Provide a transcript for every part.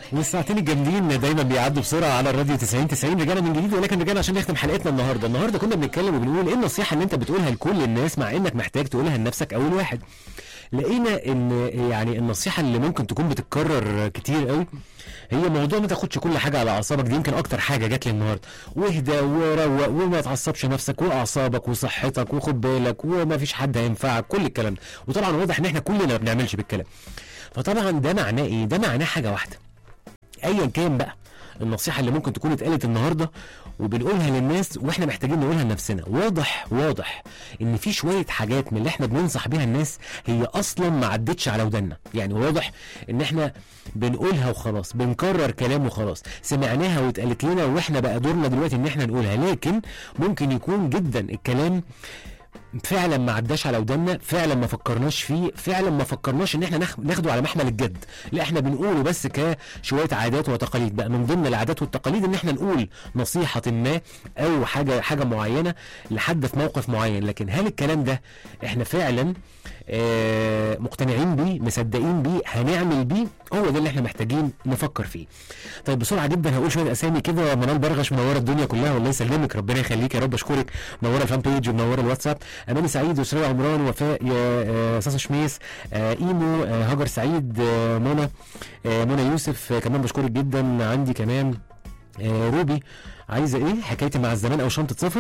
والساعتين الجامدين دايما بيعدوا بسرعه على الراديو 90 90 رجعنا من جديد ولكن رجعنا عشان نختم حلقتنا النهارده النهارده كنا بنتكلم وبنقول ايه النصيحه اللي انت بتقولها لكل الناس مع انك محتاج تقولها لنفسك اول واحد لقينا ان يعني النصيحه اللي ممكن تكون بتتكرر كتير قوي هي موضوع ما تاخدش كل حاجه على اعصابك دي يمكن اكتر حاجه جات لي النهارده واهدى وروق وما تعصبش نفسك واعصابك وصحتك وخد بالك وما فيش حد هينفعك كل الكلام ده وطبعا واضح ان احنا كلنا ما بنعملش بالكلام فطبعا ده معناه ايه ده معناه حاجه واحده ايا كان بقى النصيحه اللي ممكن تكون اتقالت النهارده وبنقولها للناس واحنا محتاجين نقولها لنفسنا واضح واضح ان في شويه حاجات من اللي احنا بننصح بيها الناس هي اصلا ما عدتش على ودنا يعني واضح ان احنا بنقولها وخلاص بنكرر كلام وخلاص سمعناها واتقالت لنا واحنا بقى دورنا دلوقتي ان احنا نقولها لكن ممكن يكون جدا الكلام فعلا ما عداش على ودنا فعلا ما فكرناش فيه فعلا ما فكرناش ان احنا ناخ- ناخده على محمل الجد لا احنا بنقوله بس كشويه عادات وتقاليد بقى من ضمن العادات والتقاليد ان احنا نقول نصيحه ما او حاجه حاجه معينه لحد في موقف معين لكن هل الكلام ده احنا فعلا آه، مقتنعين بيه مصدقين بيه هنعمل بيه هو ده اللي احنا محتاجين نفكر فيه طيب بسرعه جدا هقول شويه اسامي كده منال برغش منوره الدنيا كلها والله يسلمك ربنا يخليك يا رب اشكرك منوره الفان بيج ومنوره الواتساب اماني سعيد وسريع عمران وفاء يا آه، ساسا شميس آه، ايمو آه، هاجر سعيد آه، منى آه، منى يوسف آه، كمان بشكرك جدا عندي كمان آه، روبي عايزه ايه حكايتي مع الزمان او شنطه سفر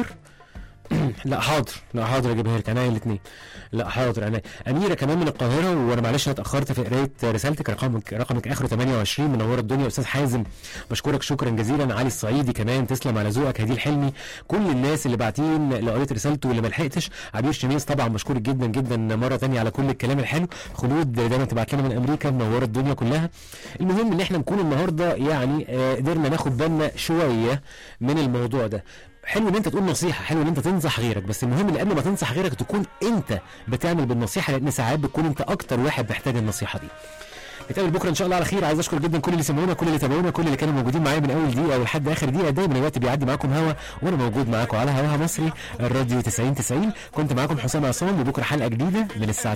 لا حاضر لا حاضر اجيبها لك عينيا الاثنين لا حاضر عينيا اميره كمان من القاهره وانا معلش انا اتاخرت في قرايه رسالتك رقمك رقمك اخره 28 منوره الدنيا استاذ حازم بشكرك شكرا جزيلا علي الصعيدي كمان تسلم على ذوقك هدي الحلمي كل الناس اللي باعتين اللي قريت رسالته واللي ما لحقتش عبير شميس طبعا مشكور جدا جدا مره ثانيه على كل الكلام الحلو خلود دايما تبعت لنا من امريكا منوره الدنيا كلها المهم ان احنا نكون النهارده يعني آه، قدرنا ناخد بالنا شويه من الموضوع ده حلو ان انت تقول نصيحه حلو ان انت تنصح غيرك بس المهم ان قبل ما تنصح غيرك تكون انت بتعمل بالنصيحه لان ساعات بتكون انت اكتر واحد محتاج النصيحه دي نتقابل بكره ان شاء الله على خير عايز اشكر جدا كل اللي سمعونا كل اللي تابعونا كل اللي كانوا موجودين معايا من اول دقيقه لحد اخر دقيقه دايما الوقت بيعدي معاكم هوا وانا موجود معاكم على هواها مصري الراديو 90 90 كنت معاكم حسام عصام وبكره حلقه جديده من الساعه